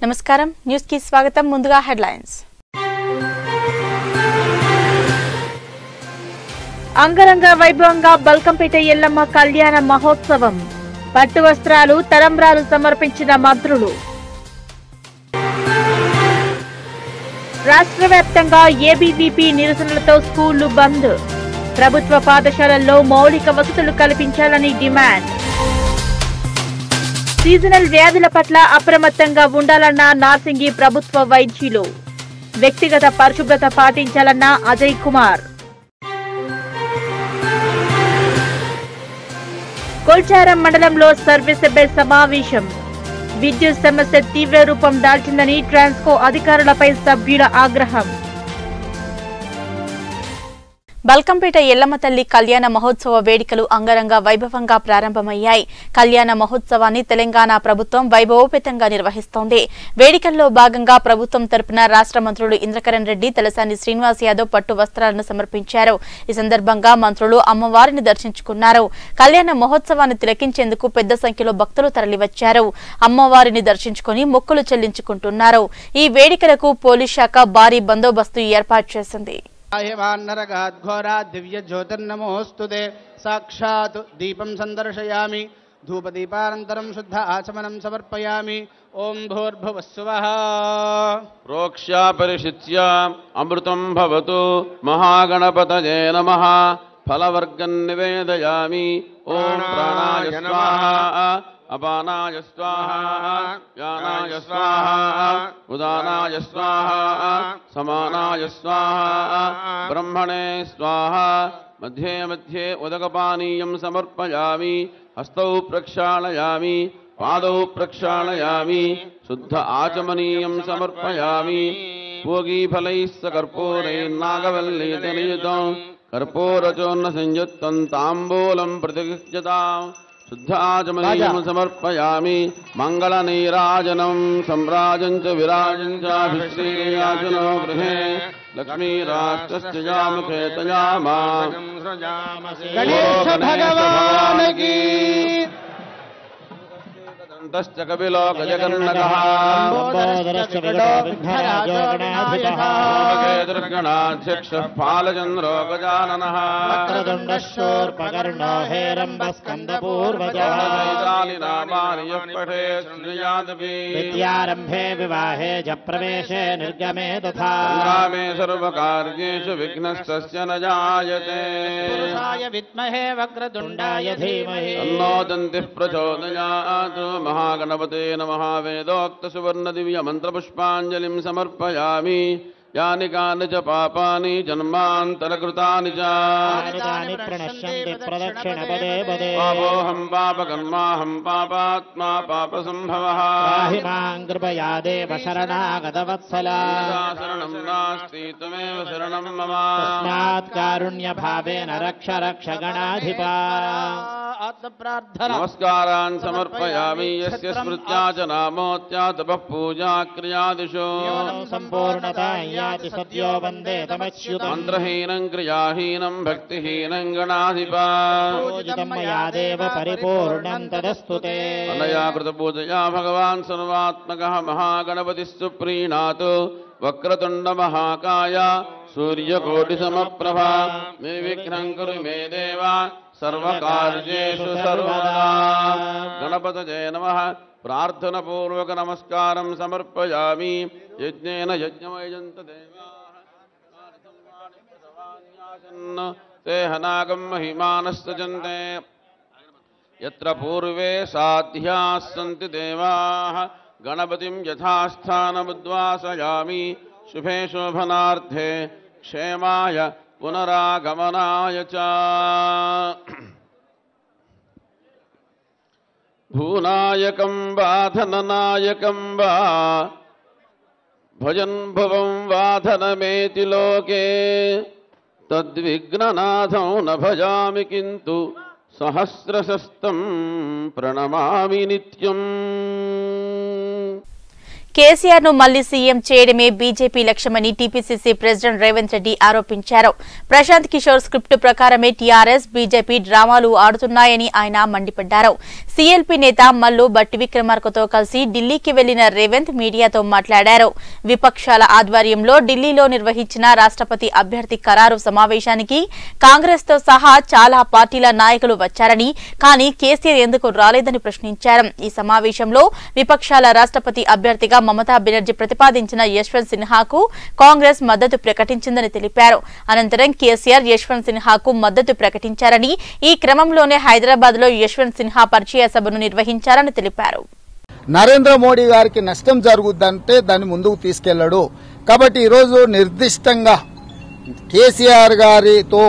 నమస్కారం న్యూస్ కి స్వాగతం ముందుగా హెడ్లైన్స్ అంగరంగ వైభవంగా బల్కంపేట ఎల్లమ్మ కళ్యాణ మహోత్సవం పట్టు వస్త్రాలు తలంబ్రాలు సమర్పించిన మంత్రులు రాష్ట్ర వ్యాప్తంగా ఏబీవీపీ నిరసనలతో స్కూళ్లు బంద్ ప్రభుత్వ పాఠశాలల్లో మౌలిక వసతులు కల్పించాలని డిమాండ్ సీజనల్ వ్యాధుల పట్ల అప్రమత్తంగా ఉండాలన్న నార్సింగి ప్రభుత్వ వైద్యులు వ్యక్తిగత పరిశుభ్రత పాటించాలన్న అజయ్ కుమార్ కొల్చారం మండలంలో సర్వీసభ్య సమావేశం విద్యుత్ సమస్య తీవ్ర రూపం దాల్చిందని ట్రాన్స్కో అధికారులపై సభ్యుల ఆగ్రహం బల్కంపేట ఎల్లమ్మ తల్లి కళ్యాణ మహోత్సవ వేడుకలు అంగరంగ వైభవంగా ప్రారంభమయ్యాయి కళ్యాణ మహోత్సవాన్ని తెలంగాణ ప్రభుత్వం వైభవోపేతంగా నిర్వహిస్తోంది వేడుకల్లో భాగంగా ప్రభుత్వం తరపున రాష్ట్ర మంత్రులు ఇంద్రకరణ్ రెడ్డి తలసాని శ్రీనివాస్ యాదవ్ పట్టు వస్త్రాలను సమర్పించారు ఈ సందర్భంగా మంత్రులు అమ్మవారిని దర్శించుకున్నారు కళ్యాణ మహోత్సవాన్ని తిలకించేందుకు పెద్ద సంఖ్యలో భక్తులు తరలివచ్చారు అమ్మవారిని దర్శించుకుని మొక్కులు చెల్లించుకుంటున్నారు ఈ వేడుకలకు పోలీస్ శాఖ భారీ బందోబస్తు ఏర్పాటు చేసింది ఆయవాన్నరగాద్ఘోరా దివ్య జ్యోతిర్నమోऽस्तु ते సాక్షాత్ దీపం సందర్శయామి ధూపదీపానంతరం శుద్ధ ఆచమనం సమర్పయామి ఓం భూర్భువస్సువః ప్రోక్ష్యా పరిషిత్య అమృతం భవతు మహాగణపతయే నమ ఫలవర్గం నివేదయామి ఓం ప్రాణాయ స్వాహ అపానాయ స్వాహ యానాయ స్వాహ ఉదానాయ స్వాహ సమానాయ స్వాహ బ్రహ్మణే స్వాహ मध्ये मध्ये उदकपानीयं समर्पयामि हस्तौ प्रक्षालयामि पादौ प्रक्षालयामि शुद्ध आचमनीयं समर्पयामि पूगीफलैः स कर्पूरैर्नागवल्लीतनियुतं कर्पूरचूर्णसंयुक्तं ताम्बूलं प्रतिगृह्यताम् शुद्ध आचमनीयं समर्पयामि मङ्गलनीराजनं सम्राजं च विराजं चाभिश्रीयाचनो गृहे लक्ष्मीराष्ट्रस्य यामुखे तयामा గణేశ భగవానికి दन्तश्च कपिलो गजकर्णकः లంబోదరశ్చ వికటో విఘ్నరాజో గణాధిపः दुर्गणाध्यक्षः फालचन्द्रो गजाननः వక్రతుండశూర్పకర్ణో హేరంబస్కందపూర్వజः एतानि नामानि यः पठे शृणुयादपि విద్యారంభే వివాహే చ ప్రవేశే నిర్గమే తథా सङ्ग्रामे सर्वकार्येषु विघ्नस्तस्य न जायते పురుషాయ విద్మహే వక్రతుండాయ ధీమహి तन्नो दन्तिः प्रचोदयात् महागणपते नमः वेदोक्तसुवर्णदिव्यमन्त्रपुष्पाञ्जलिं समर्पयामि यानि कानि च पापानि जन्मान्तरकृतानि च తాని తాని ప్రణశ్యంతి ప్రదక్షిణపదే పదే पापोऽहं पापकर्माहं पापात्मा पापसम्भवः పాహి మాం కృపయా దేవ శరణాగతవత్సలా यदा शरणं नास्ति त्वमेव शरणं मम తస్మాత్ కారుణ్య భావేన రక్ష రక్ష గణాధిపా ఆత్మప్రార్థన नमस्कारान् समर्पयामि यस्य स्मृत्या च नामोत्या तपः पूजा क्रियादिषु సంపూర్ణతా యాతి సత్యో వందే తమచ్యుతం मन्त्रहीनं क्रियाहीनं भक्तिहीनं गणाधिपा పూజితం మయా దేవ పరిపూర్ణం తదస్తు తే अनया कृतपूजया भगवान् सर्वात्मकः महागणपतिस्तु प्रीणातु वक्रतुण्डमहाकाय सूर्यकोटिसमप्रभा निर्विघ्नं कुरु मे देव सर्वकार्येषु सर्वदा गणपतये नमः प्रार्थनपूर्वकनमस्कारं समर्पयामि यज्ञेन यज्ञमयजन्त देवाः ते हनागं महिमानस्तजन्ते यत्र पूर्वे साध्याः सन्ति देवाः गणपतिं यथास्थानमुद्वासयामि शुभे शोभनार्थे क्षेमाय पुनरागमनाय च भूनायकं वा धननायकं वा भजन् भुवं वा धनमेति लोके तद्विघ्ननाथं न भजामि किन्तु सहस्रशस्तं प्रणमामि नित्यम् కేసీఆర్ ను మళ్లీ సీఎం చేయడమే బీజేపీ లక్ష్యమని టీపీసీసీ ప్రెసిడెంట్ రేవంత్ రెడ్డి ఆరోపించారు ప్రశాంత్ కిషోర్ స్క్రిప్ట్ ప్రకారమే టీఆర్ఎస్ బీజేపీ డ్రామాలు ఆడుతున్నాయని ఆయన మండిపడ్డారు సీఎల్పీ నేత మల్లు బట్టి విక్రమార్కతో కలిసి ఢిల్లీకి వెళ్లిన రేవంత్ మీడియాతో మాట్లాడారు విపక్షాల ఆధ్వర్యంలో ఢిల్లీలో నిర్వహించిన రాష్ట్రపతి అభ్యర్థి ఖరారు సమావేశానికి కాంగ్రెస్ తో సహా చాలా పార్టీల నాయకులు వచ్చారని కానీ కేసీఆర్ ఎందుకు రాలేదని ప్రశ్నించారు ఈ సమావేశంలో విపక్షాల రాష్ట్రపతి అభ్యర్థిగా మమతా బెనర్జీ ప్రతిపాదించిన యశ్వంత్ సిన్హాకు కాంగ్రెస్ మద్దతు ప్రకటించిందని తెలిపారు అనంతరం కేసీఆర్ యశ్వంత్ సిన్హాకు మద్దతు ప్రకటించారని ఈ క్రమంలోనే హైదరాబాద్ లో యశ్వంత్ సిన్హా పరిచయ సభను నిర్వహించారని తెలిపారు నరేంద్ర మోడీ గారికి నష్టం జరుగుద్దంటే దాన్ని ముందుకు తీసుకెళ్లడు కాబట్టి ఈరోజు నిర్దిష్టంగా కేసీఆర్ గారితో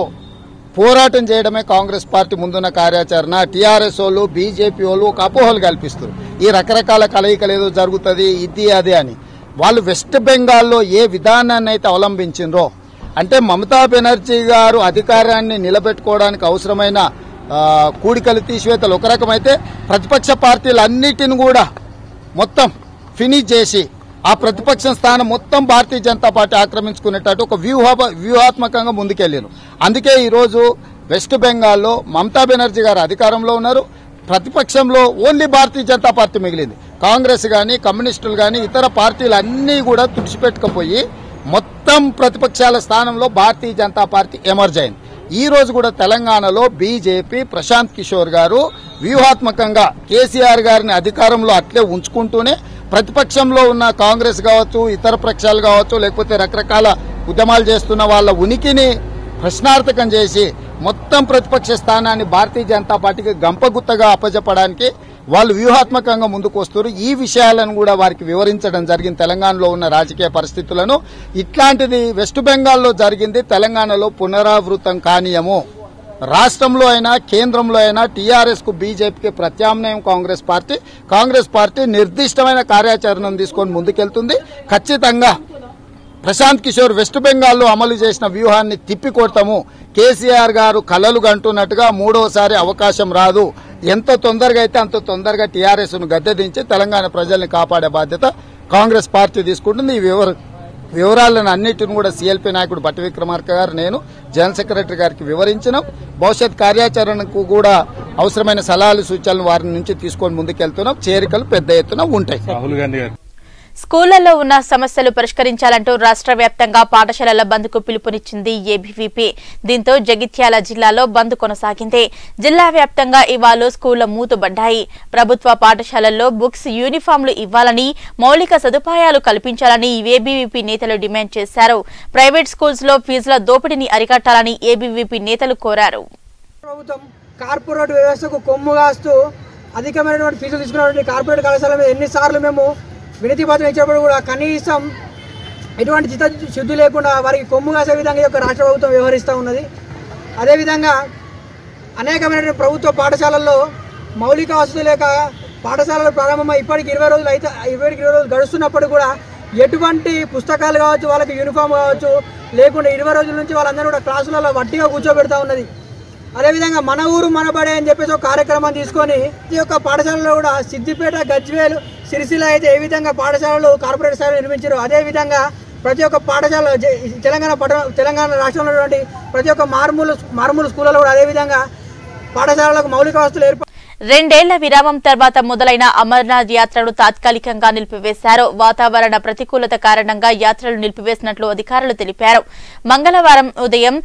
పోరాటం చేయడమే కాంగ్రెస్ పార్టీ ముందున్న కార్యాచరణ టీఆర్ఎస్ వాళ్ళు బీజేపీ వాళ్ళు ఒక అపోహలు కల్పిస్తారు ఈ రకరకాల కలయికలు ఏదో జరుగుతుంది ఇది అది అని వాళ్ళు వెస్ట్ బెంగాల్లో ఏ విధానాన్ని అయితే అవలంబించిండ్రో అంటే మమతా బెనర్జీ గారు అధికారాన్ని నిలబెట్టుకోవడానికి అవసరమైన ఆ, కూడికలు తీసివేతలు ఒక రకమైతే ప్రతిపక్ష పార్టీలన్నిటిని కూడా మొత్తం ఫినిష్ చేసి ఆ ప్రతిపక్ష స్థానం మొత్తం భారతీయ జనతా పార్టీ ఆక్రమించుకునేటట్టు ఒక వ్యూహ వ్యూహాత్మకంగా ముందుకెళ్లారు అందుకే ఈరోజు వెస్ట్ బెంగాల్లో మమతా బెనర్జీ గారు అధికారంలో ఉన్నారు ప్రతిపక్షంలో ఓన్లీ భారతీయ జనతా పార్టీ మిగిలింది కాంగ్రెస్ కానీ కమ్యూనిస్టులు కానీ ఇతర పార్టీలు అన్నీ కూడా తుడిచిపెట్టుకుపోయి మొత్తం ప్రతిపక్షాల స్థానంలో భారతీయ జనతా పార్టీ ఎమర్జ్ అయింది ఈ రోజు కూడా తెలంగాణలో బీజేపీ ప్రశాంత్ కిషోర్ గారు వ్యూహాత్మకంగా కేసీఆర్ గారిని అధికారంలో అట్లే ఉంచుకుంటూనే ప్రతిపక్షంలో ఉన్న కాంగ్రెస్ కావచ్చు ఇతర పక్షాలు కావచ్చు లేకపోతే రకరకాల ఉద్యమాలు చేస్తున్న వాళ్ళ ఉనికిని ప్రశ్నార్థకం చేసి మొత్తం ప్రతిపక్ష స్థానాన్ని భారతీయ జనతా పార్టీకి గంపగుత్తగా అప్పజెప్పడానికి వాళ్ళు వ్యూహాత్మకంగా ముందుకు వస్తారు ఈ విషయాలను కూడా వారికి వివరించడం జరిగింది తెలంగాణలో ఉన్న రాజకీయ పరిస్థితులను ఇట్లాంటిది వెస్ట్ బెంగాల్లో జరిగింది తెలంగాణలో పునరావృతం కానీయము రాష్ట్రంలో అయినా కేంద్రంలో అయినా టీఆర్ఎస్ కు బీజేపీకి ప్రత్యామ్నాయం కాంగ్రెస్ పార్టీ కాంగ్రెస్ పార్టీ నిర్దిష్టమైన కార్యాచరణను తీసుకొని ముందుకెళ్తుంది ఖచ్చితంగా ప్రశాంత్ కిషోర్ వెస్ట్ బెంగాల్లో అమలు చేసిన వ్యూహాన్ని తిప్పికొడతాము కేసీఆర్ గారు కలలు గంటున్నట్టుగా మూడోసారి అవకాశం రాదు ఎంత తొందరగా అయితే అంత తొందరగా టీఆర్ఎస్ ను గద్దెదించి తెలంగాణ ప్రజల్ని కాపాడే బాధ్యత కాంగ్రెస్ పార్టీ తీసుకుంటుంది ఈ వివర వివరాలను అన్నిటిని కూడా సీఎల్పీ నాయకుడు బట్టి విక్రమార్క గారు నేను జనరల్ సెక్రటరీ గారికి వివరించినాం భవిష్యత్ కార్యాచరణకు కూడా అవసరమైన సలహాలు సూచనలు వారి నుంచి తీసుకొని ముందుకెళ్తున్నాం చేరికలు పెద్ద ఎత్తున ఉంటాయి రాహుల్ గాంధీ గారు స్కూళ్లలో ఉన్న సమస్యలు పరిష్కరించాలంటూ రాష్ట్ర వ్యాప్తంగా పాఠశాలల బంద్కు పిలుపునిచ్చింది ఏబీవీపీ దీంతో జగిత్యాల జిల్లాలో బంద్ కొనసాగింది జిల్లా వ్యాప్తంగా ఇవాళ స్కూళ్ల మూతబడ్డాయి ప్రభుత్వ పాఠశాలల్లో బుక్స్ యూనిఫామ్లు ఇవ్వాలని మౌలిక సదుపాయాలు కల్పించాలని ఏబీవీపీ నేతలు డిమాండ్ చేశారు ప్రైవేట్ స్కూల్స్ లో ఫీజుల దోపిడీని అరికట్టాలని ఏబీవీపీ నేతలు కోరారు ప్రభుత్వం కార్పొరేట్ వ్యవస్థకు కొమ్ము కాస్తూ అధికమైనటువంటి ఫీజులు తీసుకున్నటువంటి కార్పొరేట్ కళాశాల మీద ఎన్నిసార్లు మేము వినతి పత్రం ఇచ్చినప్పుడు కూడా కనీసం ఎటువంటి చిత్త శుద్ధి లేకుండా వారికి కొమ్ము కాసే విధంగా ఈ యొక్క రాష్ట్ర ప్రభుత్వం వ్యవహరిస్తూ ఉన్నది అదేవిధంగా అనేకమైనటువంటి ప్రభుత్వ పాఠశాలల్లో మౌలిక వసతులు లేక పాఠశాలలు ప్రారంభమై ఇప్పటికి ఇరవై రోజులు అయితే ఇప్పటికి ఇరవై రోజులు గడుస్తున్నప్పుడు కూడా ఎటువంటి పుస్తకాలు కావచ్చు వాళ్ళకి యూనిఫామ్ కావచ్చు లేకుండా ఇరవై రోజుల నుంచి వాళ్ళందరూ కూడా క్లాసులలో వట్టిగా కూర్చోబెడతా ఉన్నది అదేవిధంగా మన ఊరు మనబడే అని చెప్పేసి ఒక కార్యక్రమం తీసుకొని ఈ యొక్క పాఠశాలలో కూడా సిద్దిపేట గజ్వేల్ సిరిసిల్ల అయితే ఏ విధంగా పాఠశాలలు కార్పొరేట్ స్థాయిలో నిర్మించారో అదే విధంగా ప్రతి ఒక్క పాఠశాల జ- తెలంగాణ పట్టణ తెలంగాణ రాష్ట్రంలో ఉన్నటువంటి ప్రతి ఒక్క మారుమూల మారుమూల స్కూళ్ళలో కూడా అదే విధంగా పాఠశాలలకు మౌలిక వసతులు ఏర్పాటు రెండేళ్ల విరామం తర్వాత మొదలైన అమర్నాథ్ యాత్రను తాత్కాలికంగా నిలిపివేశారు వాతావరణ ప్రతికూలత కారణంగా యాత్రలు నిలిపివేసినట్లు అధికారులు తెలిపారు మంగళవారం ఉదయం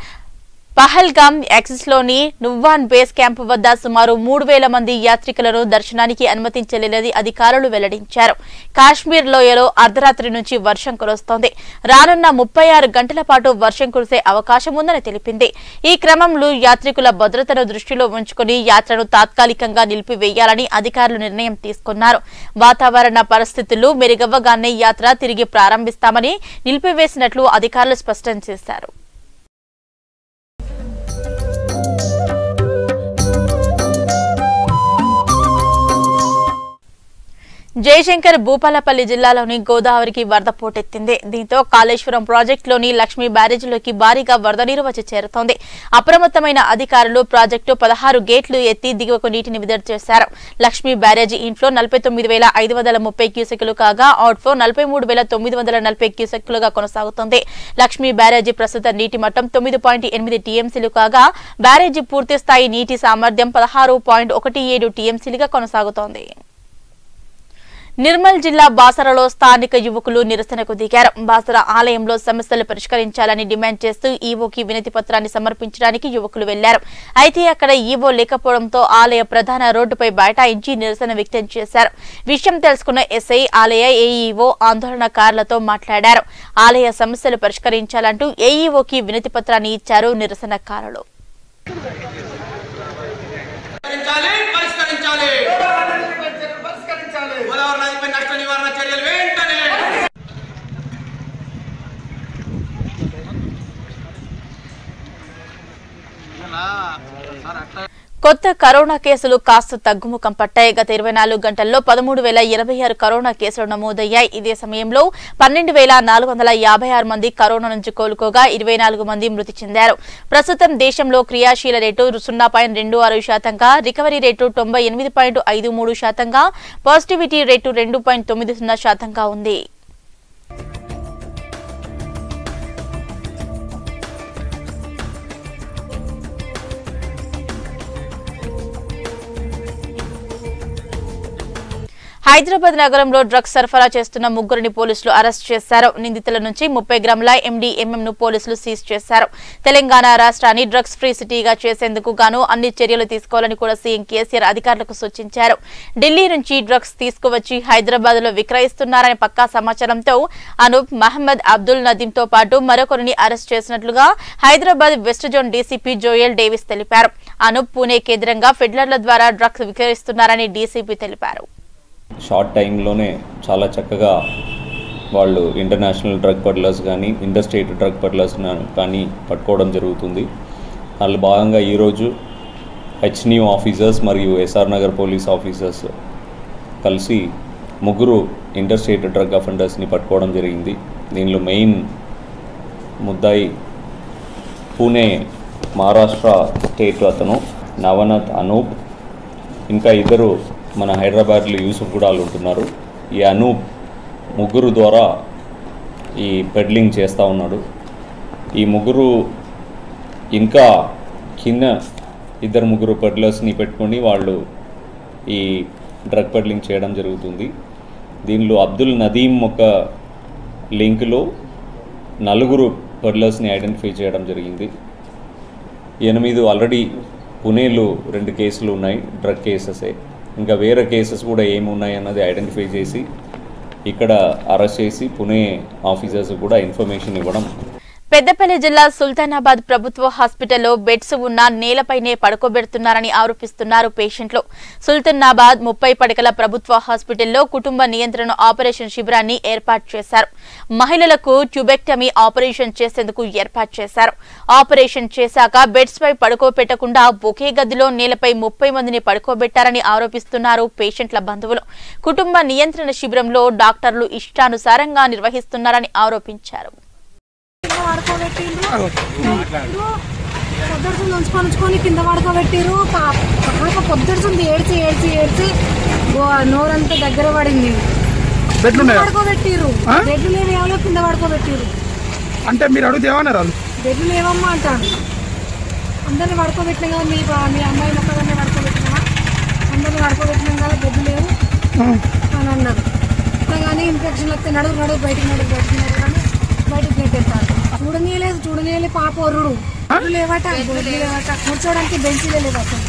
పహల్గామ్ యాక్సిస్ లోని నువ్వాన్ బేస్ క్యాంప్ వద్ద సుమారు మూడు వేల మంది యాత్రికులను దర్శనానికి అనుమతించలేదని అధికారులు వెల్లడించారు కాశ్మీర్ లోయలో అర్ధరాత్రి నుంచి వర్షం కురుస్తోంది రానున్న ముప్పై ఆరు గంటల పాటు వర్షం కురిసే అవకాశం ఉందని తెలిపింది ఈ క్రమంలో యాత్రికుల భద్రతను దృష్టిలో ఉంచుకుని యాత్రను తాత్కాలికంగా నిలిపివేయాలని అధికారులు నిర్ణయం తీసుకున్నారు వాతావరణ పరిస్థితులు మెరుగవ్వగానే యాత్ర తిరిగి ప్రారంభిస్తామని నిలిపివేసినట్లు అధికారులు స్పష్టం చేశారు జయశంకర్ భూపాలపల్లి జిల్లాలోని గోదావరికి వరద పోటెత్తింది దీంతో కాళేశ్వరం ప్రాజెక్టులోని లక్ష్మీ బ్యారేజీలోకి భారీగా వరద నీరు వచ్చి చేరుతోంది అప్రమత్తమైన అధికారులు ప్రాజెక్టు పదహారు గేట్లు ఎత్తి దిగువకు నీటిని విడుదల చేశారు లక్ష్మీ బ్యారేజీ ఇన్ఫ్లో నలభై తొమ్మిది వేల ఐదు వందల ముప్పై క్యూసెక్లు కాగా అవుట్ఫ్లో నలభై మూడు వేల తొమ్మిది వందల నలభై క్యూసెక్లుగా కొనసాగుతోంది లక్ష్మీ బ్యారేజీ ప్రస్తుత నీటి మట్టం తొమ్మిది పాయింట్ ఎనిమిది టీఎంసీలు కాగా బ్యారేజీ పూర్తి స్థాయి నీటి సామర్థ్యం పదహారు పాయింట్ ఒకటి ఏడు టీఎంసీలుగా కొనసాగుతోంది నిర్మల్ జిల్లా బాసరలో స్థానిక యువకులు నిరసనకు దిగారు బాసర ఆలయంలో సమస్యలు పరిష్కరించాలని డిమాండ్ చేస్తూ ఈవోకి వినతి పత్రాన్ని సమర్పించడానికి యువకులు వెళ్లారు అయితే అక్కడ ఈవో లేకపోవడంతో ఆలయ ప్రధాన రోడ్డుపై బైఠాయించి నిరసన వ్యక్తం చేశారు విషయం తెలుసుకున్న ఎస్ఐ ఆలయ ఏఈఓ ఆందోళనకారులతో మాట్లాడారు ఆలయ సమస్యలు పరిష్కరించాలంటూ ఏఈఓకి వినతి పత్రాన్ని ఇచ్చారు నిరసనకారులు పరిష్కరించాలి పరిష్కరించాలి గోదావరి నదిపై నష్ట నివారణ చర్యలు వెంటనే కొత్త కరోనా కేసులు కాస్త తగ్గుముఖం పట్టాయి గత ఇరవై నాలుగు గంటల్లో పదమూడు వేల ఇరవై ఆరు కరోనా కేసులు నమోదయ్యాయి ఇదే సమయంలో పన్నెండు వేల నాలుగు వందల యాభై ఆరు మంది కరోనా నుంచి కోలుకోగా ఇరవై నాలుగు మంది మృతి చెందారు ప్రస్తుతం దేశంలో క్రియాశీల రేటు సున్నా పాయింట్ రెండు ఆరు శాతంగా రికవరీ రేటు తొంభై ఎనిమిది పాయింట్ ఐదు మూడు శాతంగా పాజిటివిటీ రేటు రెండు పాయింట్ తొమ్మిది సున్నా శాతంగా ఉంది హైదరాబాద్ నగరంలో డ్రగ్స్ సరఫరా చేస్తున్న ముగ్గురిని పోలీసులు అరెస్ట్ చేశారు నిందితుల నుంచి ముప్పై గ్రాముల ఎండీఎంఎం ను పోలీసులు సీజ్ చేశారు తెలంగాణ రాష్ట్రాన్ని డ్రగ్స్ ఫ్రీ సిటీగా చేసేందుకు గాను అన్ని చర్యలు తీసుకోవాలని కూడా సీఎం కేసీఆర్ అధికారులకు సూచించారు ఢిల్లీ నుంచి డ్రగ్స్ తీసుకువచ్చి హైదరాబాద్ లో విక్రయిస్తున్నారనే పక్కా సమాచారంతో అనూప్ మహమ్మద్ అబ్దుల్ నదీం తో పాటు మరొకరిని అరెస్ట్ చేసినట్లుగా Hyderabad west zone DCP Joel Davis తెలిపారు అనూప్ పూణే కేంద్రంగా ఫెడ్లర్ల ద్వారా డ్రగ్స్ విక్రయిస్తున్నారని డీసీపీ తెలిపారు షార్ట్ టైంలోనే చాలా చక్కగా వాళ్ళు ఇంటర్నేషనల్ డ్రగ్ పడ్లర్స్ కానీ ఇండస్ట్రేట్ డ్రగ్ పడ్లర్స్ కానీ పట్టుకోవడం జరుగుతుంది వాళ్ళు భాగంగా ఈరోజు హెచ్న్యూ ఆఫీసర్స్ మరియు ఎస్ఆర్ నగర్ పోలీస్ ఆఫీసర్స్ కలిసి ముగ్గురు ఇండస్ట్రేట్ డ్రగ్ అఫెండర్స్ని పట్టుకోవడం జరిగింది దీనిలో మెయిన్ ముద్దాయి పూణే మహారాష్ట్ర స్టేట్ అతను నవనత్ అనూప్ ఇంకా ఇద్దరు మన హైదరాబాద్లో యూసుఫ్ గూడాలు ఉంటున్నారు ఈ అనూప్ ముగ్గురు ద్వారా ఈ పెడ్లింగ్ చేస్తూ ఉన్నాడు ఈ ముగ్గురు ఇంకా కింద ఇద్దరు ముగ్గురు పెడ్లర్స్ని పెట్టుకొని వాళ్ళు ఈ డ్రగ్ పెడ్లింగ్ చేయడం జరుగుతుంది దీనిలో అబ్దుల్ నదీం ఒక లింక్లో నలుగురు పెడ్లర్స్ని ఐడెంటిఫై చేయడం జరిగింది ఎనిమిది ఆల్రెడీ పుణేలో రెండు కేసులు ఉన్నాయి డ్రగ్ కేసెసే ఇంకా వేరే కేసెస్ కూడా ఏమి ఉన్నాయి అన్నది ఐడెంటిఫై చేసి ఇక్కడ అరెస్ట్ చేసి పుణే ఆఫీసర్స్ కూడా ఇన్ఫర్మేషన్ ఇవ్వడం పెద్దపల్లి జిల్లా సుల్తానాబాద్ ప్రభుత్వ హాస్పిటల్లో బెడ్స్ ఉన్న నేలపైనే పడుకోబెడుతున్నారని ఆరోపిస్తున్నారు పేషెంట్లు సుల్తానాబాద్ ముప్పై పడకల ప్రభుత్వ హాస్పిటల్లో కుటుంబ నియంత్రణ ఆపరేషన్ శిబిరాన్ని ఏర్పాటు చేశారు మహిళలకు ట్యూబెక్టమీ ఆపరేషన్ చేసేందుకు ఏర్పాటు చేశారు ఆపరేషన్ చేశాక బెడ్స్ పై పడుకోబెట్టకుండా ఒకే గదిలో నేలపై ముప్పై మందిని పడుకోబెట్టారని ఆరోపిస్తున్నారు పేషెంట్ల బంధువులు కుటుంబ నియంత్రణ శిబిరంలో డాక్టర్లు ఇష్టానుసారంగా నిర్వహిస్తున్నారని ఆరోపించారు పొద్దుడుతుంది ఉంచుకొని ఉంచుకొని కింద పడుకోబెట్టిరు పాప పొద్దుడుతుంది ఏడ్చి ఏడ్చి ఏడ్చి గో- నోరంతా దగ్గర పడింది బెడ్లు ఉన్నాయా పడుకోబెట్టిరు బెడ్లు లేవు ఎవరో కింద పడుకోబెట్టిరు అంటే మీరు అడిగితే ఏమన్నారు వాళ్ళు బెడ్లు లేవమ్మా అంటాను అందరిని పడుకోబెట్టినాం కదా మీ బా- మీ అమ్మాయి మొక్కలన్నీ పడుకోబెట్టినా అందరిని పడుకోబెట్టినాం కదా బెడ్లు లేవు అని అన్నారు అట్లా కానీ ఇన్ఫెక్షన్ వస్తే నడువు నడువు బయటికి నడువు బయటికి నడువు అని బయటికి నెట్టేస్తారు చూడనీయలేదు చూడనీయలే పాప ఒర్రుడు బెడ్లు లేవట బెడ్లు లేవట కూర్చోడానికి బెంచీలే లేవు అసలు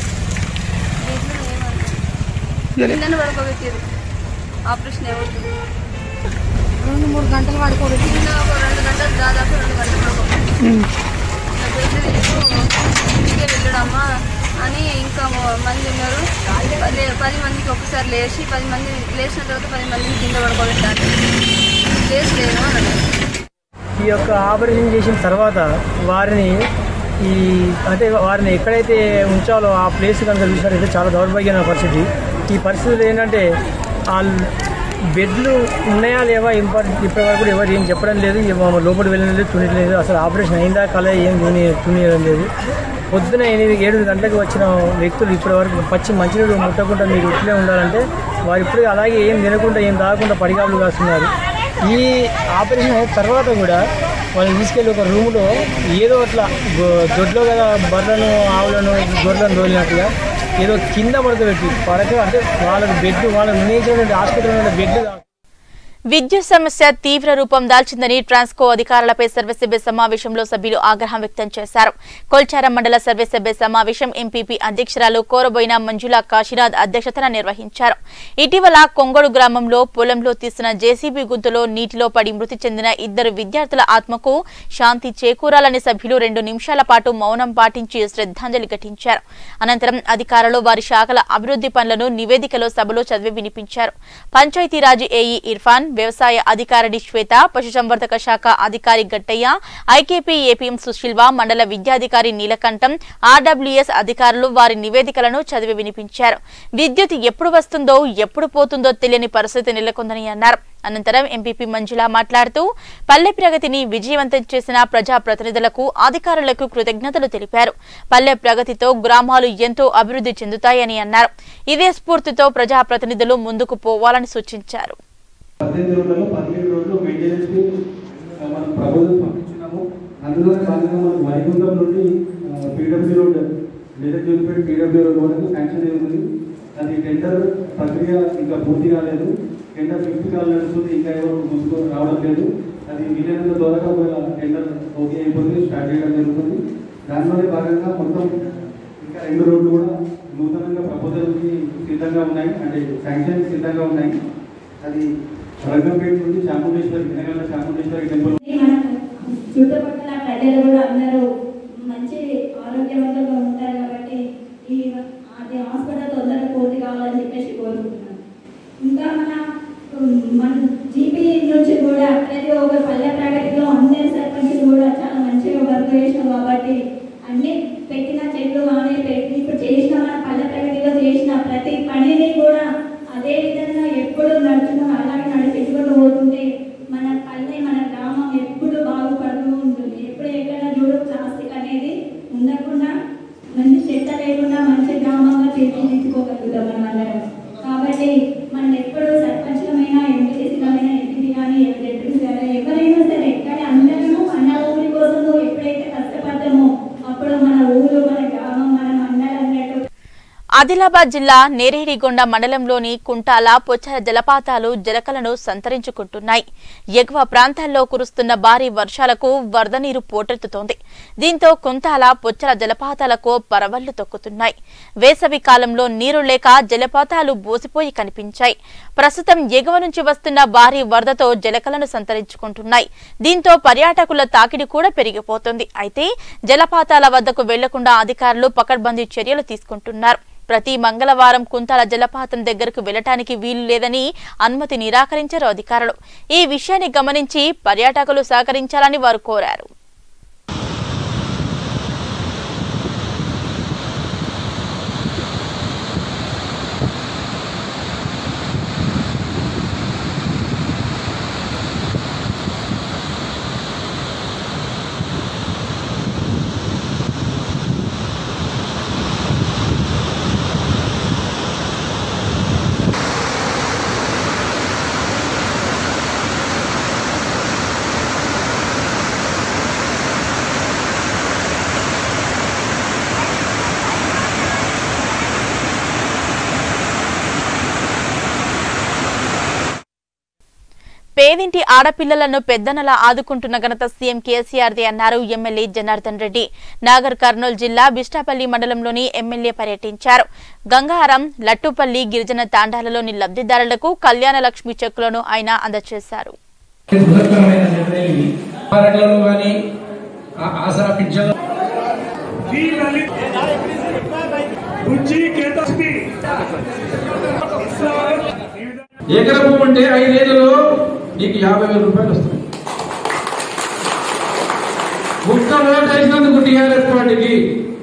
కిందన పడుకోబెట్టారు ఆపరేషన్ ఏమవుతుంది రెండు మూడు గంటలు పడుకోబెట్టి కింద ఒక రెండు గంటలు దాదాపు రెండు గంటలు పడుకోబెట్టారు ఇంటికే వెళ్ళడమ్మా అని ఇంకా మొ- మంది ఉన్నారు పది పది మందికి ఒకసారి లేచి పది మంది లేచిన తర్వాత పది మందిని కింద పడుకోబెట్టారు లేచి లేను అని అన్నారు ఈ యొక్క ఆపరేషన్ చేసిన తర్వాత వారిని ఈ అంటే వారిని ఎక్కడైతే ఉంచాలో ఆ ప్లేస్ కనుక చూసినట్టయితే చాలా దౌర్భాగ్యమైన పరిస్థితి ఈ పరిస్థితులు ఏంటంటే వాళ్ళు బెడ్లు ఉన్నాయా లేవా ఇంపార్టెంట్ ఇప్పటివరకు కూడా ఎవరు ఏం చెప్పడం లేదు ఏమో లోపలికి వెళ్ళడం లేదు చూడలేదు అసలు ఆపరేషన్ అయిందా కల ఏం చూని చూనియడం లేదు పొద్దున ఎనిమిది ఏడు గంటలకు వచ్చిన వ్యక్తులు ఇప్పటివరకు పచ్చి మంచినీళ్ళు ముట్టకుండా మీరు ఇట్లే ఉండాలంటే వారు ఇప్పుడు అలాగే ఏం తినకుండా ఏం తాగకుండా పడిగాపులు కాస్తున్నారు ఈ ఆపరేషన్ అయిన తర్వాత కూడా వాళ్ళని తీసుకెళ్ళి ఒక రూమ్లో ఏదో అట్లా గొ- దొడ్లో కదా బర్రెలను ఆవులను గొర్రెలను తోలినట్టుగా ఏదో కింద పడుకోబెట్టి పడక అంటే వాళ్ళకి బెడ్ వాళ్ళకి నిర్ణయించినటువంటి హాస్పిటల్ బెడ్ విద్యుత్ సమస్య తీవ్ర రూపం దాల్చిందని ట్రాన్స్కో అధికారులపై సర్వసభ్య సమావేశంలో సభ్యులు ఆగ్రహం వ్యక్తం చేశారు కొల్చారం మండల సర్వసభ్య సమావేశం ఎంపీపీ అధ్యక్షురాలు కోరబోయిన మంజుల కాశీనాథ్ అధ్యక్షతన నిర్వహించారు ఇటీవల కొంగడు గ్రామంలో పొలంలో తీసిన జేసీబీ గుంతలో నీటిలో పడి మృతి చెందిన ఇద్దరు విద్యార్థుల ఆత్మకు శాంతి చేకూరాలని సభ్యులు రెండు నిమిషాల పాటు మౌనం పాటించి శ్రద్ధాంజలి ఘటించారు అనంతరం అధికారులు వారి శాఖల అభివృద్ధి పనులను నివేదికలో సభలో చదివి వినిపించారు పంచాయతీరాజ్ ఏఈ ఇర్ఫాన్ వ్యవసాయ అధికారిని శ్వేత పశుసంవర్ధక శాఖ అధికారి గట్టయ్య ఐకేపీ ఏపీఎం సుశీల్వ మండల విద్యాధికారి నీలకంఠం ఆర్డబ్ల్యూఎస్ అధికారులు వారి నివేదికలను చదివి వినిపించారు విద్యుత్ ఎప్పుడు వస్తుందో ఎప్పుడు పోతుందో తెలియని పరిస్థితి నెలకొందని అన్నారు అనంతరం ఎంపీపీ మంజుల మాట్లాడుతూ పల్లె ప్రగతిని విజయవంతం చేసిన ప్రజాప్రతినిధులకు అధికారులకు కృతజ్ఞతలు తెలిపారు పల్లె ప్రగతితో గ్రామాలు ఎంతో అభివృద్ధి చెందుతాయని అన్నారు ఇదే స్ఫూర్తితో ప్రజాప్రతినిధులు ముందుకు పోవాలని సూచించారు పద్దెనిమిది రోజులలో పదిహేడు రోజులు మెయింటెనెన్స్ కి ఆ, మనం ప్రపోజల్ పంపించినాము అందులోనే భాగంగా మనం వైకుంఠం నుండి పీడబ్ల్యూ రోడ్ లేదా జూలిపేట పీడబ్ల్యూ రోడ్ వరకు శాంక్షన్ అయి ఉంది అది టెండర్ ప్రక్రియ ఇంకా పూర్తి కాలేదు టెండర్ ఫిఫ్త్ కాల్ నడుస్తుంది ఇంకా ఎవరు ముందుకు రావడం లేదు అది వీలైనంత త్వరగా ఒకవేళ టెండర్ ఓకే అయిపోతుంది స్టార్ట్ చేయడం జరుగుతుంది దానిలోనే భాగంగా మొత్తం ఇంకా రెండు రోడ్లు కూడా నూతనంగా ప్రపోజల్కి సిద్ధంగా ఉన్నాయి అంటే శాంక్షన్ సిద్ధంగా ఉన్నాయి అది రంగంపేట నుండి చాముండేశ్వరి తెలంగాణ చాముండేశ్వరి టెంపుల్ చుట్టుపక్కల ప్రజలు కూడా అందరూ మంచి ఆరోగ్యవంతంగా ఉంటారు కాబట్టి ఈ అది హాస్పిటల్ తొందరగా పూర్తి కావాలని చెప్పేసి కోరుకుంటున్నాను ఇంకా మన ఉమ్, మన జీపీ నుంచి కూడా ప్రతి ఒక్క పల్లె ప్రగతిలో అందరి సర్పంచులు కూడా చాలా మంచిగా వర్క్ చేసినాం కాబట్టి అన్ని పెట్టిన చెట్లు కానీ పెట్టి ఇప్పుడు చేసిన మన పల్లె ప్రగతిలో చేసిన ప్రతి పనిని కూడా అదే విధంగా ఎప్పుడు నడుచుకుని అలాగే నడిపించుకుంటూ పోతుంటే మన పల్లె మన గ్రామం ఎప్పుడు బాగుపడుతూ ఉంటుంది ఎప్పుడు ఎక్కడ చూడు ప్లాస్టిక్ అనేది ఉండకుండా మంచి చెత్త లేకుండా మంచి గ్రామంగా తీర్చిదిద్దుకోగలుగుతాం మనం అందరం కాబట్టి మనం ఎప్పుడు సర్పంచులమైనా ఎంపీసీలమైనా ఎంపీ కానీ జడ్పీసీ కానీ ఎవరైనా సరే కానీ అందరము మన ఊరి కోసం ఎప్పుడైతే కష్టపడ్డామో అప్పుడు మన ఊరు మన గ్రామం మన మండలం అన్నట్టు ఆదిలాబాద్ జిల్లా నేరేడిగొండ మండలంలోని కుంటాల పొచ్చర జలపాతాలు జలకలను సంతరించుకుంటున్నాయి ఎగువ ప్రాంతాల్లో కురుస్తున్న భారీ వర్షాలకు వరద నీరు పోటెత్తుతోంది దీంతో కుంటాల పొచ్చర జలపాతాలకు పరవళ్లు తొక్కుతున్నాయి వేసవి కాలంలో నీరు లేక జలపాతాలు బోసిపోయి కనిపించాయి ప్రస్తుతం ఎగువ నుంచి వస్తున్న భారీ వరదతో జలకలను సంతరించుకుంటున్నాయి దీంతో పర్యాటకుల తాకిడి కూడా పెరిగిపోతుంది అయితే జలపాతాల వద్దకు వెళ్లకుండా అధికారులు పకడ్బందీ చర్యలు తీసుకుంటున్నారు ప్రతి మంగళవారం కుంతాల జలపాతం దగ్గరకు వెళ్లటానికి వీలు లేదని అనుమతి నిరాకరించారు అధికారులు ఈ విషయాన్ని గమనించి పర్యాటకులు సహకరించాలని వారు కోరారు పేదింటి ఆడపిల్లలను పెద్దనలా ఆదుకుంటున్న ఘనత సీఎం కేసీఆర్ది అన్నారు ఎమ్మెల్యే జనార్దన్ రెడ్డి నాగర్ కర్నూలు జిల్లా బిష్టాపల్లి మండలంలోని ఎమ్మెల్యే పర్యటించారు గంగారం లట్టుపల్లి గిరిజన తాండాలలోని లబ్ధిదారులకు కళ్యాణ లక్ష్మి చెక్కులను ఆయన అందజేశారు బృహత్తరమైన నిర్ణయం ఇది పారట్లలో కానీ ఆసరా పింఛన్ ఎకరపు ఉంటే ఐదేళ్లలో నీకు యాభై వేల రూపాయలు వస్తాయి ఒక్క ఓటు వేసినందుకు టీఆర్ఎస్ పార్టీకి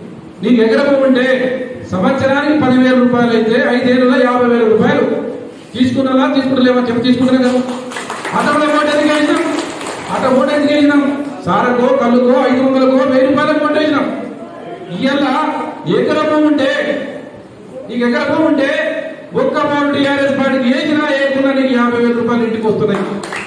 నీకు ఎకరపు ఉంటే సంవత్సరానికి పదివేల రూపాయలు అయితే ఐదేళ్లలో యాభై వేల రూపాయలు తీసుకున్నారా తీసుకుంటలేమా చెప్పి తీసుకుంటారు కదా ఆటోలో ఓటు ఎందుకు వేసినాం ఆటో ఓటు ఎందుకు వేసినాం సారకో కళ్ళుకో ఐదు వందలకో వెయ్యి రూపాయలకు ఓటు వేసినాం ఇవాళ ఎకర భూమి ఉంటే నీకు ఎకర భూమి ఉంటే ఒక్క మూడు టీఆర్ఎస్ పార్టీకి వేసినా వేయకున్నా నీకు యాభై వేల రూపాయలు ఇంటికి వస్తున్నాయి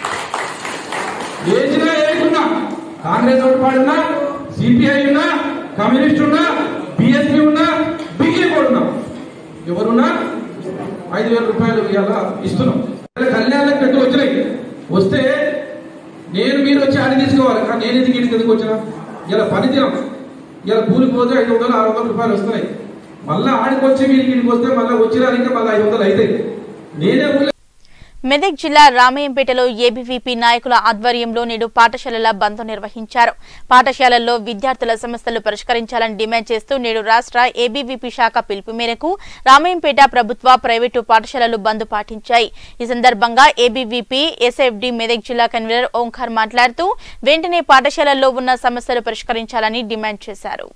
వేసినా వేయకున్నా కాంగ్రెస్ ఓటు పాడున్నా సిపిఐ ఉన్నా కమ్యూనిస్ట్ ఉన్నా బిఎస్పీ ఉన్నా బీజేపీ ఉన్నా ఎవరున్నా ఐదు వేల రూపాయలు ఇవాళ ఇస్తున్నాం ఇలా కళ్యాణాలకు పెట్టి వచ్చినాయి వస్తే నేను మీరు వచ్చి ఆడి తీసుకోవాలి కానీ నేను ఎందుకు ఇంటికి ఎందుకు వచ్చినా ఇలా పని దినం ఇలా కూలికి పోతే ఐదు వందలు ఆరు వందల రూపాయలు వస్తున్నాయి మళ్ళీ ఆడికి వచ్చి మీరు ఇంటికి వస్తే మళ్ళీ వచ్చినా ఇంకా మళ్ళీ ఐదు వందలు అవుతాయి నేనే ఊళ్ళో మెదక్ జిల్లా రామయ్యంపేటలో ఏబీవీపీ నాయకుల ఆధ్వర్యంలో నేడు పాఠశాలల బంద్ నిర్వహించారు పాఠశాలల్లో విద్యార్థుల సమస్యలు పరిష్కరించాలని డిమాండ్ చేస్తూ నేడు రాష్ట్ర ఏబీవీపీ శాఖ పిలుపు మేరకు రామయ్యంపేట ప్రభుత్వ ప్రైవేటు పాఠశాలలు బంద్ పాటించాయి ఈ సందర్భంగా ఏబీవీపీ ఎస్ఎఫ్డి మెదక్ జిల్లా కన్వీనర్ ఓంకార్ మాట్లాడుతూ వెంటనే పాఠశాలల్లో ఉన్న సమస్యలు పరిష్కరించాలని డిమాండ్ చేశారు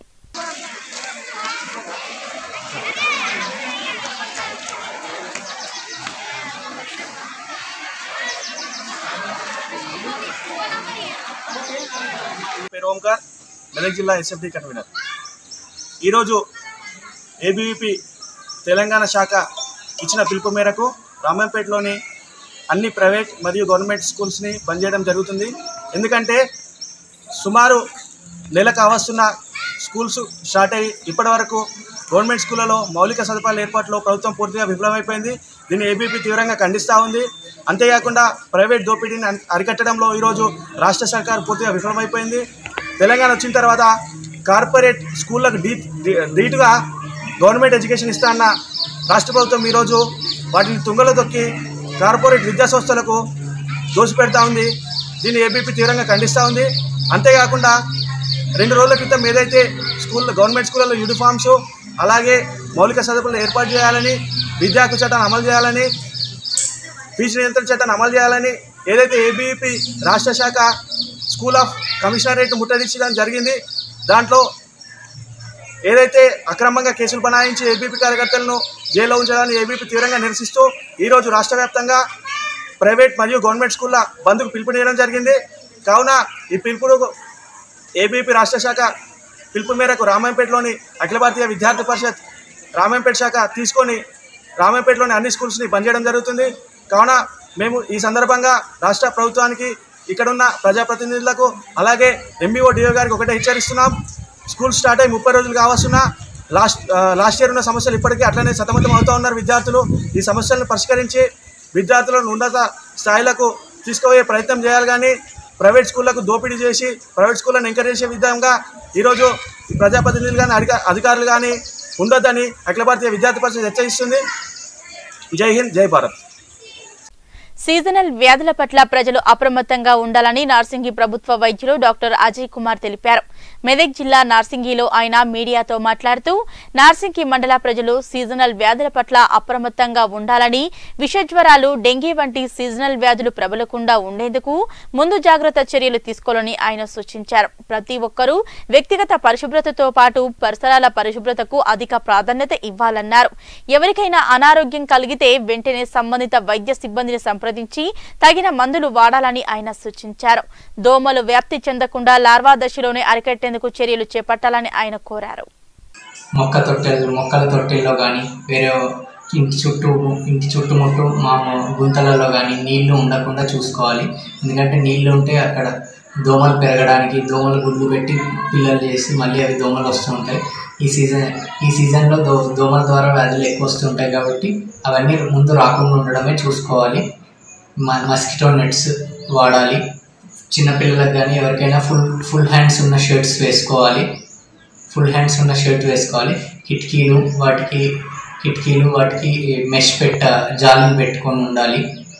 పేరు ఓంకార్ మెదక్ జిల్లా ఎస్ఎఫ్డి కన్వీనర్ ఈరోజు ఏబీవీపీ తెలంగాణ శాఖ ఇచ్చిన పిలుపు మేరకు రామంపేటలోని అన్ని ప్రైవేట్ మరియు గవర్నమెంట్ స్కూల్స్ని బంద్ చేయడం జరుగుతుంది ఎందుకంటే సుమారు నెలకు అవస్తున్న స్కూల్స్ స్టార్ట్ అయ్యి ఇప్పటి వరకు గవర్నమెంట్ స్కూళ్ళలో మౌలిక సదుపాయాల ఏర్పాటులో ప్రభుత్వం పూర్తిగా విఫలమైపోయింది దీన్ని ఏబీపీ తీవ్రంగా ఖండిస్తూ ఉంది అంతేకాకుండా ప్రైవేట్ దోపిడీని అరి- అరికట్టడంలో ఈరోజు రాష్ట్ర సర్కార్ పూర్తిగా విఫలమైపోయింది తెలంగాణ వచ్చిన తర్వాత కార్పొరేట్ స్కూళ్ళకు డీ డీ- ధీటుగా గవర్నమెంట్ ఎడ్యుకేషన్ ఇస్తా అన్న రాష్ట్ర ప్రభుత్వం ఈరోజు వాటిని తుంగలో తొక్కి కార్పొరేట్ విద్యా సంస్థలకు దోసిపెడతా ఉంది దీన్ని ఏబీపీ తీవ్రంగా ఖండిస్తూ ఉంది అంతేకాకుండా రెండు రోజుల క్రితం ఏదైతే స్కూల్ గవర్నమెంట్ స్కూళ్ళలో యూనిఫామ్స్ అలాగే మౌలిక సదుపాయాలు ఏర్పాటు చేయాలని విద్యా హక్కు చట్టాన్ని అమలు చేయాలని ఫీజు నియంత్రణ చట్టాన్ని అమలు చేయాలని ఏదైతే ఏబీపీ రాష్ట్ర శాఖ స్కూల్ ఆఫ్ కమిషనరేట్ ముట్టడించడం జరిగింది దాంట్లో ఏదైతే అక్రమంగా కేసులు బనాయించి ఏబీపీ కార్యకర్తలను జైల్లో ఉంచడాన్ని ఏబీపీ తీవ్రంగా నిరసిస్తూ ఈరోజు రాష్ట్ర వ్యాప్తంగా ప్రైవేట్ మరియు గవర్నమెంట్ స్కూళ్ళ బంద్కు పిలుపునియడం జరిగింది కావున ఈ పిలుపును ఏబీపీ రాష్ట్ర శాఖ పిలుపు మేరకు రామాయంపేటలోని అఖిల భారతీయ విద్యార్థి పరిషత్ రామాయంపేట శాఖ తీసుకొని రామాయంపేటలోని అన్ని స్కూల్స్ని బంద్ చేయడం జరుగుతుంది కావున మేము ఈ సందర్భంగా రాష్ట్ర ప్రభుత్వానికి ఇక్కడున్న ప్రజాప్రతినిధులకు అలాగే ఎంబీఓ డిఓ గారికి ఒకటే హెచ్చరిస్తున్నాం స్కూల్ స్టార్ట్ అయ్యి ముప్పై రోజులు కావస్తున్నా లాస్ట్ ఆ, లాస్ట్ ఇయర్ ఉన్న సమస్యలు ఇప్పటికీ అట్లనే సతమతం అవుతూ ఉన్నారు విద్యార్థులు ఈ సమస్యలను పరిష్కరించి విద్యార్థులను ఉన్నత స్థాయిలకు తీసుకుపోయే ప్రయత్నం చేయాలి కానీ ప్రైవేట్ స్కూళ్లకు దోపిడీ చేసి ప్రైవేట్ స్కూళ్ళను ఎంకరేజ్ చేసే విధంగా ఈరోజు ఈ ప్రజాప్రతినిధులు కానీ అధిక అధికారులు కానీ ఉండొద్దని అఖిల భారతీయ విద్యార్థి పరిషత్ హెచ్చరిస్తుంది జై హింద్ జై భారత్ సీజనల్ వ్యాధుల పట్ల ప్రజలు అప్రమత్తంగా ఉండాలని నార్సింగి ప్రభుత్వ వైద్యులు డాక్టర్ అజయ్ కుమార్ తెలిపారు మెదక్ జిల్లా నార్సింగిలో ఆయన మీడియాతో మాట్లాడుతూ నార్సింగి మండల ప్రజలు సీజనల్ వ్యాధుల పట్ల అప్రమత్తంగా ఉండాలని విషజ్వరాలు డెంగీ వంటి సీజనల్ వ్యాధులు ప్రబలకుండా ఉండేందుకు ముందు జాగ్రత్త చర్యలు తీసుకోవాలని ఆయన సూచించారు ప్రతి ఒక్కరూ వ్యక్తిగత పరిశుభ్రతతో పాటు పరిసరాల పరిశుభ్రతకు అధిక ప్రాధాన్యత ఇవ్వాలన్నారు ఎవరికైనా అనారోగ్యం కలిగితే వెంటనే సంబంధిత వైద్య సిబ్బందిని సంప్రదించి తగిన మందులు వాడాలని ఆయన సూచించారు దోమలు వ్యాప్తి చెందకుండా లార్వా దశలోనే అరికట్టేందుకు చర్యలు చేపట్టాలని ఆయన కోరారు మొక్క తొట్టెలు మొక్కల తొట్టెల్లో కానీ వేరే ఇంటి చుట్టూ ఇంటి చుట్టుముట్టు మా గుంతలలో కానీ నీళ్లు ఉండకుండా చూసుకోవాలి ఎందుకంటే నీళ్లు ఉంటే అక్కడ దోమలు పెరగడానికి దోమలు గుడ్లు పెట్టి పిల్లలు చేసి మళ్ళీ అవి దోమలు వస్తూ ఉంటాయి ఈ సీజన్ ఈ సీజన్లో దో దోమల ద్వారా వ్యాధులు ఎక్కువ వస్తుంటాయి కాబట్టి అవన్నీ ముందు రాకుండా ఉండడమే చూసుకోవాలి మ- మస్కిటో నెట్స్ వాడాలి చిన్నపిల్లలకు కానీ ఎవరికైనా ఫుల్ ఫుల్ హ్యాండ్స్ ఉన్న షర్ట్స్ వేసుకోవాలి ఫుల్ హ్యాండ్స్ ఉన్న షర్ట్ వేసుకోవాలి కిటికీలు వాటికి కిటికీలు వాటికి మెష్ పెట్ట జాలిని పెట్టుకొని ఉండాలి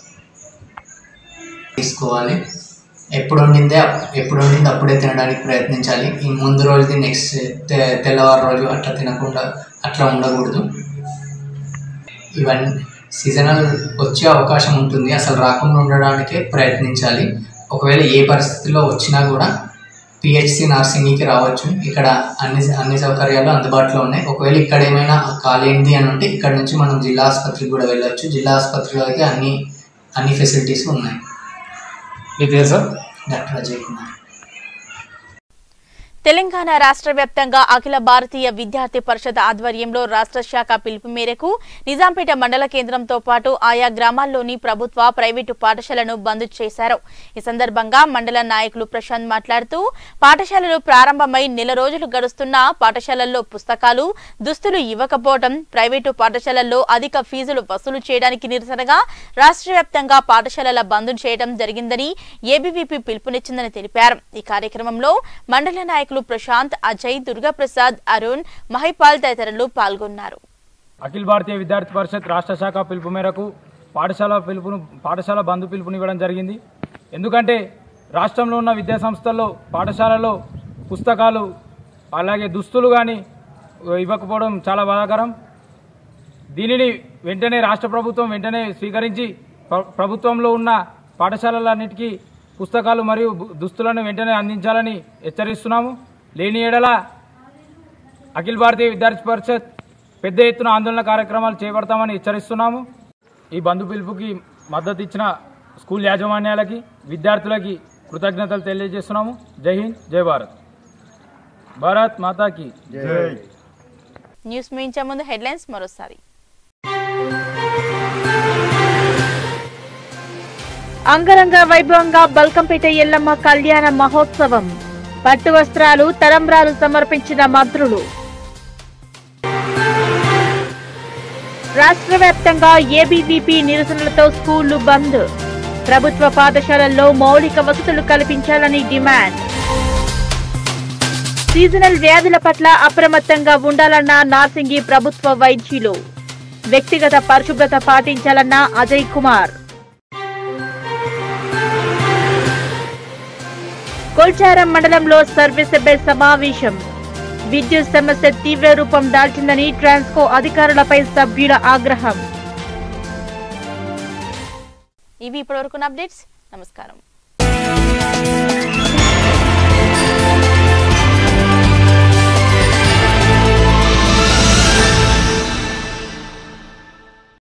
తీసుకోవాలి ఎప్పుడు వండిందే అప్- ఎప్పుడు వండింది అప్పుడే తినడానికి ప్రయత్నించాలి ఈ ముందు రోజుది నెక్స్ట్ తె- తెల్లవారు రోజు అట్లా తినకుండా అట్లా ఉండకూడదు ఇవన్నీ సీజనల్ వచ్చే అవకాశం ఉంటుంది అసలు రాకుండా ఉండడానికే ప్రయత్నించాలి ఒకవేళ ఏ పరిస్థితిలో వచ్చినా కూడా పిహెచ్సి నర్సింగ్కి రావచ్చు ఇక్కడ అన్ని అన్ని సౌకర్యాలు అందుబాటులో ఉన్నాయి ఒకవేళ ఇక్కడ ఏమైనా కాలేంది అని ఉంటే ఇక్కడ నుంచి మనం జిల్లా ఆసుపత్రికి కూడా వెళ్ళొచ్చు జిల్లా ఆసుపత్రిలో అయితే అన్ని అన్ని ఫెసిలిటీస్ ఉన్నాయి మీ పేరు సార్ డాక్టర్ అజయ్ కుమార్ తెలంగాణ రాష్ట్ర వ్యాప్తంగా అఖిల భారతీయ విద్యార్థి పరిషత్ ఆధ్వర్యంలో రాష్ట్ర శాఖ పిలుపు మేరకు నిజాంపేట మండల కేంద్రంతో పాటు ఆయా గ్రామాల్లోని ప్రభుత్వ ప్రైవేటు పాఠశాలను బంద్ చేశారు ఈ సందర్భంగా మండల నాయకులు ప్రశాంత్ మాట్లాడుతూ పాఠశాలలు ప్రారంభమై నెల రోజులు గడుస్తున్నా పాఠశాలల్లో పుస్తకాలు దుస్తులు ఇవ్వకపోవడం ప్రైవేటు పాఠశాలల్లో అధిక ఫీజులు వసూలు చేయడానికి నిరసనగా రాష్ట్ర వ్యాప్తంగా పాఠశాలల బంద్ చేయడం జరిగిందని ఏబీవీపీ పిలుపునిచ్చిందని తెలిపారు ఈ కార్యక్రమంలో మండల నాయకులు ప్రశాంత్ అజయ్ దుర్గాప్రసాద్ అరుణ్ మహిపాల్ తదితరులు పాల్గొన్నారు అఖిల భారతీయ విద్యార్థి పరిషత్ రాష్ట్ర శాఖ పిలుపు మేరకు పాఠశాల పిలుపును పాఠశాల బంధు పిలుపునివ్వడం జరిగింది ఎందుకంటే రాష్ట్రంలో ఉన్న విద్యా సంస్థల్లో పాఠశాలలో పుస్తకాలు అలాగే దుస్తులు కానీ ఇవ్వకపోవడం చాలా బాధాకరం దీనిని వెంటనే రాష్ట్ర ప్రభుత్వం వెంటనే స్వీకరించి ప్ర- ప్రభుత్వంలో ఉన్న పాఠశాలలన్నిటికీ పుస్తకాలు మరియు బు- దుస్తులను వెంటనే అందించాలని హెచ్చరిస్తున్నాము లేని ఎడల అఖిల భారతీయ విద్యార్థి పరిషత్ పెద్ద ఎత్తున ఆందోళన కార్యక్రమాలు చేపడతామని హెచ్చరిస్తున్నాము ఈ బంధు పిలుపుకి మద్దతు ఇచ్చిన స్కూల్ యాజమాన్యాలకి విద్యార్థులకి కృతజ్ఞతలు తెలియజేస్తున్నాము జై హింద్ జై భారత్ భారత్ మాతాకి జై న్యూస్ ముగించే ముందు హెడ్లైన్స్ మరోసారి అంగరంగ వైభవంగా బల్కంపేట ఎల్లమ్మ కళ్యాణ మహోత్సవం పట్టు వస్త్రాలు తలంబ్రాలు సమర్పించిన మంత్రులు రాష్ట్ర వ్యాప్తంగా ఏబీవీపీ నిరసనలతో స్కూళ్లు బంద్ ప్రభుత్వ పాఠశాలల్లో మౌలిక వసతులు కల్పించాలని డిమాండ్ సీజనల్ వ్యాధుల పట్ల అప్రమత్తంగా ఉండాలన్న నార్సింగి ప్రభుత్వ వైద్యులు వ్యక్తిగత పరిశుభ్రత పాటించాలన్న అజయ్ కుమార్ కొల్చారం మండలంలో సర్వీసభ్య సమావేశం విద్యుత్ సమస్య తీవ్ర రూపం దాల్చిందని ట్రాన్స్కో అధికారులపై సభ్యుల ఆగ్రహం ఇవి ఇప్పటివరకు అప్డేట్స్ నమస్కారం